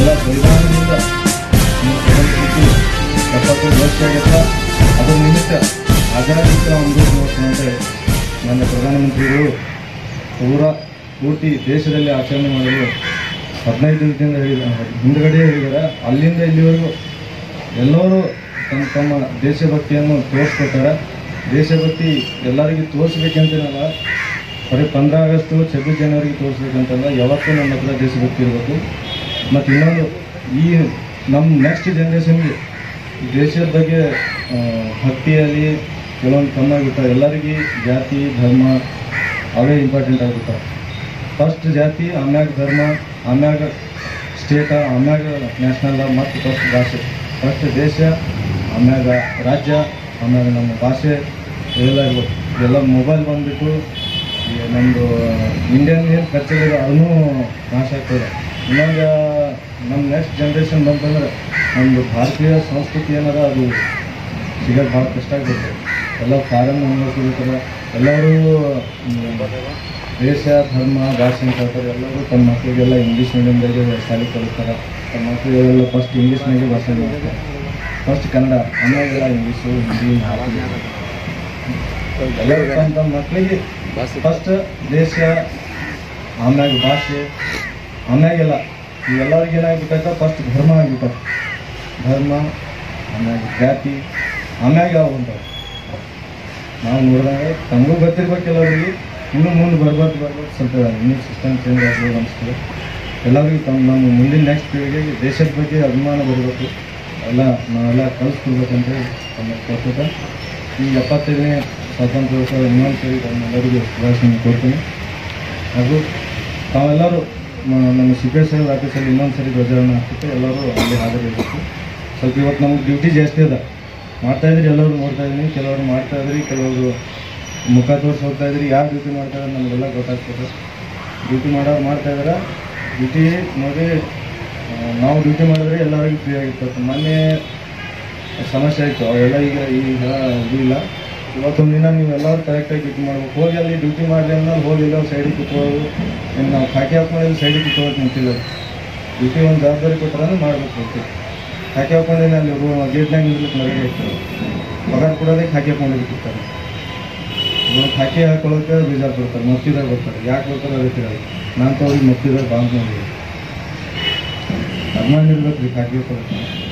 ಎಲ್ಲ ಬಲಿದಾನದಿಂದ ನೀವು ತಗೊಂಡಿದ್ದು ಎಪ್ಪತ್ತೈದು ವರ್ಷ ಆಗೈತ ಅದ್ರ ನಿಮಿತ್ತ ಆಜಾದಿತ್ರ ಅನುಭವ ನೋಡ್ತೀನಿ ಅಂತೇಳಿ ನನ್ನ ಪ್ರಧಾನಮಂತ್ರಿಗಳು ಪೂರಾ ಪೂರ್ತಿ ದೇಶದಲ್ಲಿ ಆಚರಣೆ ಮಾಡಲು ಹದಿನೈದು ದಿನದಿಂದ ಹೇಳಿದ ಹಿಂದ್ಗಡೆ ಹೇಳಿದ್ದಾರೆ ಅಲ್ಲಿಂದ ಇಲ್ಲಿವರೆಗೂ ಎಲ್ಲರೂ ತಮ್ಮ ತಮ್ಮ ದೇಶಭಕ್ತಿಯನ್ನು ತೋರಿಸ್ಕೊಟ್ಟಾರೆ ದೇಶಭಕ್ತಿ ಎಲ್ಲರಿಗೂ ತೋರಿಸ್ಬೇಕಂತೇನಲ್ಲ ಬರೀ ಪಂದ್ರ ಆಗಸ್ಟು ಛಬ್ಬೀಸ್ ಜನವರಿಗೆ ತೋರಿಸ್ಬೇಕಂತಲ್ಲ ಯಾವತ್ತೂ ನಮ್ಮ ಹತ್ರ ದೇಶಭಕ್ತಿ ಇರಬೇಕು ಮತ್ತು ಇನ್ನೊಂದು ಈ ನಮ್ಮ ನೆಕ್ಸ್ಟ್ ಜನ್ರೇಷನ್ಗೆ ದೇಶದ ಬಗ್ಗೆ ಆ, ಭಕ್ತಿಯಲ್ಲಿ ಕೆಲವೊಂದು ಕಮ್ಮಿ ಆಗಿರ್ತಾವೆ ಎಲ್ಲರಿಗೂ ಜಾತಿ ಧರ್ಮ ಅವೇ ಇಂಪಾರ್ಟೆಂಟ್ ಆಗಿರ್ತಾವೆ ಫಸ್ಟ್ ಜಾತಿ ಆಮ್ಯಾಗ ಧರ್ಮ ಆಮ್ಯಾಗ ಸ್ಟೇಟ ಆಮ್ಯಾಗ ನ್ಯಾಷನಲ್ ಮತ್ತು ಫಸ್ಟ್ ಭಾಷೆ ಫಸ್ಟ್ ದೇಶ ಆಮ್ಯಾಗ ರಾಜ್ಯ ಆಮ್ಯಾಗ ನಮ್ಮ ಭಾಷೆ ಇವೆಲ್ಲ ಇರ್ಬೇಕು ಎಲ್ಲ ಮೊಬೈಲ್ ಬಂದುಬಿಟ್ಟು ನಮ್ಮದು ಇಂಡಿಯನ್ ಏನು ಕಲ್ಚರ್ ಇದೆ ಅದನ್ನೂ ನಾಶ ಆಗ್ತದೆ ಇನ್ನೊಂದು ನಮ್ಮ ನೆಕ್ಸ್ಟ್ ಜನ್ರೇಷನ್ ಬಂತಂದ್ರೆ ನಮ್ಮದು ಭಾರತೀಯ ಸಂಸ್ಕೃತಿ ಏನದ ಅದು ಸಿಗೋದು ಭಾಳ ಕಷ್ಟ ಆಗ್ತೈತೆ ಎಲ್ಲ ಫಾರನ್ ಅನ್ಭವಿಸ್ತಾರೆ ಎಲ್ಲರೂ ಮ್, ದೇಶ ಧರ್ಮ ಭಾಷೆ ಅಂತ ಹೇಳ್ತಾರೆ ಎಲ್ಲರೂ ತಮ್ಮ ಮಕ್ಕಳಿಗೆಲ್ಲ ಇಂಗ್ಲೀಷ್ ಮೀಡಿಯಮ್ದಾಗೆ ಶಾಲೆ ಕಲಿಸ್ತಾರೆ ತಮ್ಮ ಮಕ್ಕಳಿಗೆಲ್ಲ ಫಸ್ಟ್ ಇಂಗ್ಲೀಷ್ನಾಗೆ ಭಾಷೆ ಮಾಡ್ತಾರೆ ಫಸ್ಟ್ ಕನ್ನಡ ಆಮೇಲೆಲ್ಲ ಇಂಗ್ಲೀಷು ಹಿಂದಿ ಹಾಕಿ ಎಲ್ಲರೂ ತಮ್ಮ ತಮ್ಮ ಮಕ್ಕಳಿಗೆ ಫಸ್ಟ್ ದೇಶ ಆಮ್ಯಾಗ ಭಾಷೆ ಆಮ್ಯಾಗೆಲ್ಲ ಇವೆಲ್ಲರಿಗೆ ಏನಾಗ್ಬಿಟ್ಟೈತೆ ಫಸ್ಟ್ ಧರ್ಮ ಆಗ್ಬಿಟ್ಟೈತೆ ಧರ್ಮ ಆಮ್ಯಾಗ ಜಾತಿ ಆಮ್ಯಾಗ ಯಾವ ಉಂಟಾವೆ ನಾವು ನೋಡಿದಾಗ ತಮಗೂ ಗೊತ್ತಿರ್ಬೇಕು ಕೆಲವರಿಗೆ ಇನ್ನೂ ಮುಂದೆ ಬರ್ಬಾರ್ದು ಬರ್ಬಾರ್ದು ಸ್ವಲ್ಪ ಇನ್ನೂ ಸಿಸ್ಟಮ್ ಚೇಂಜ್ ಆಗ್ಬೋದು ಅನಿಸ್ತದೆ ಎಲ್ಲರಿಗೂ ತಮ್ಮ ನಮ್ಮ ಮುಂದಿನ ನೆಕ್ಸ್ಟ್ ಪೀಳಿಗೆಗೆ ದೇಶದ ಬಗ್ಗೆ ಅಭಿಮಾನ ಬರಬೇಕು ಎಲ್ಲ ನಾವೆಲ್ಲ ಕಲಿಸ್ಕೊಡ್ಬೇಕಂತ ತಮ್ಮ ಕೊಡ್ತದೆ ಈ ಎಪ್ಪತ್ತೈದನೇ ಸ್ವಾತಂತ್ರ್ಯೋತ್ಸವ ಇನ್ನೊಂದು ಸರಿ ತಮ್ಮೆಲ್ಲರಿಗೂ ಶುಭಾಶಯ ಕೊಡ್ತೀನಿ ಹಾಗೂ ತಾವೆಲ್ಲರೂ ಮ- ನಮ್ಮ ಸಿದ್ದೇಶ್ವರ ಆಫೀಸಲ್ಲಿ ಇನ್ನೊಂದು ಸರಿ ಧ್ವಜಾರೋಹಣ ಆಗ್ತಿತ್ತು ಎಲ್ಲರೂ ಅಲ್ಲಿ ಹಾಜರಿರಬೇಕು ಸ್ವಲ್ಪ ಇವತ್ತು ನಮ್ಗೆ ಡ್ಯೂಟಿ ಜಾಸ್ತಿ ಅದ ಮಾಡ್ತಾ ಇದ್ರಿ ಎಲ್ಲರೂ ನೋಡ್ತಾ ಇದ್ದೀನಿ ಕೆಲವರು ಮಾಡ್ತಾ ಇದ್ರಿ ಕೆಲವರು ಮುಖ ತೋರಿಸಿ ಹೋಗ್ತಾ ಇದ್ರಿ ಯಾರು ಡ್ಯೂಟಿ ಮಾಡ್ತಾ ಇದ್ದಾರೆ ನಮಗೆಲ್ಲ ಗೊತ್ತಾಗ್ತದೆ ಡ್ಯೂಟಿ ಮಾಡೋರು ಮಾಡ್ತಾ ಇದ್ದಾರೆ ಡ್ಯೂಟಿ ನೋಡಿ ಆ, ನಾವು ಡ್ಯೂಟಿ ಮಾಡಿದ್ರೆ ಎಲ್ಲರಿಗೂ ಫ್ರೀ ಆಗಿರ್ತದೆ ಮೊನ್ನೆ ಸಮಸ್ಯೆ ಆಯಿತು ಅವೆಲ್ಲ ಈಗ ಈಗ ಇದು ಇಲ್ಲ ಇವತ್ತೊಂದು ದಿನ ನೀವು ಎಲ್ಲರೂ ಕರೆಕ್ಟಾಗಿ ಡ್ಯೂಟಿ ಮಾಡ್ಬೇಕು ಹೋಗಿ ಅಲ್ಲಿ ಡ್ಯೂಟಿ ಮಾಡಲಿ ಅನ್ನೋದು ಹೋಗಿ ಎಲ್ಲೋ ಸೈಡಿಗೆ ಕೂತ್ಕೊಳ್ಳೋದು ಇನ್ನು ನಾವು ಖಾಕಿ ಹಾಕೊಂಡು ಸೈಡಿಗೆ ಕೂತ್ಕೊಳ್ಳೋಕೆ ನಿಂತಿಲ್ಲ ಡ್ಯೂಟಿ ಒಂದು ಜವಾಬ್ದಾರಿ ಕೊಟ್ಟರೆ ಮಾಡ್ಬೇಕು ಡ್ಯೂಟಿ ಖಾಕಿ ಹಾಕೊಂಡೇನೆ ಅಲ್ಲಿ ಗೇಟ್ನಾಗ ನಿಂದ್ಲಿಕ್ಕೆ ಮರೆಗೆ ಇರ್ತಾರೆ ಪಗಾರ ಕೊಡೋದಕ್ಕೆ ಖಾಕಿ ಹಾಕೊಂಡಿರ್ತಾರೆ ಇವಾಗ ಖಾಕಿ ಹಾಕೊಳ್ಳೋಕೆ ಬೀಜಾರ್ ಕೊಡ್ತಾರೆ ಮುತ್ತಿದಾಗ ಬರ್ತಾರೆ ಯಾಕೆ ಬರ್ತಾರೆ ಅದಕ್ಕೆ ತಿಳಿಯಲ್ಲ ನಾನು ತೋರಿ ಮುತ್ತಿದಾಗ ಬಾಂಕ್ ನೋಡಿ ಅಭಿಮಾನ ಇರ್ಬೇಕು ರೀ ಖಾಕಿ ಹಾಕೊಳ್ಳೋಕೆ